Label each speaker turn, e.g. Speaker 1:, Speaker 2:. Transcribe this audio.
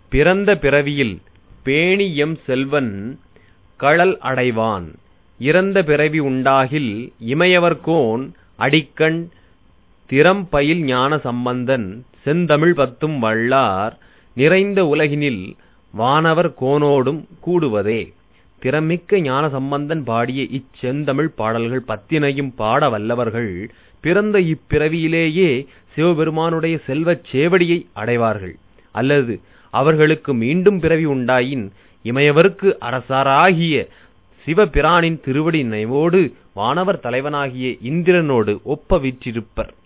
Speaker 1: பிறந்த பிறவியில் பேணி எம் செல்வன் கழல் அடைவான் இறந்த பிறவி உண்டாகில் இமையவர்கோன் அடிக்கண் திறம்பயில் ஞான சம்பந்தன் செந்தமிழ் பத்தும் வல்லார் நிறைந்த உலகினில் வானவர் கோனோடும் கூடுவதே திறமிக்க ஞான சம்பந்தன் பாடிய இச்செந்தமிழ் பாடல்கள் பத்தினையும் பாட வல்லவர்கள் பிறந்த இப்பிறவியிலேயே சிவபெருமானுடைய செல்வச் சேவடியை அடைவார்கள் அல்லது அவர்களுக்கு மீண்டும் பிறவி உண்டாயின் இமையவர்க்கு அரசராகிய சிவபிரானின் திருவடி நினைவோடு வானவர் தலைவனாகிய இந்திரனோடு ஒப்ப விற்றிருப்பர்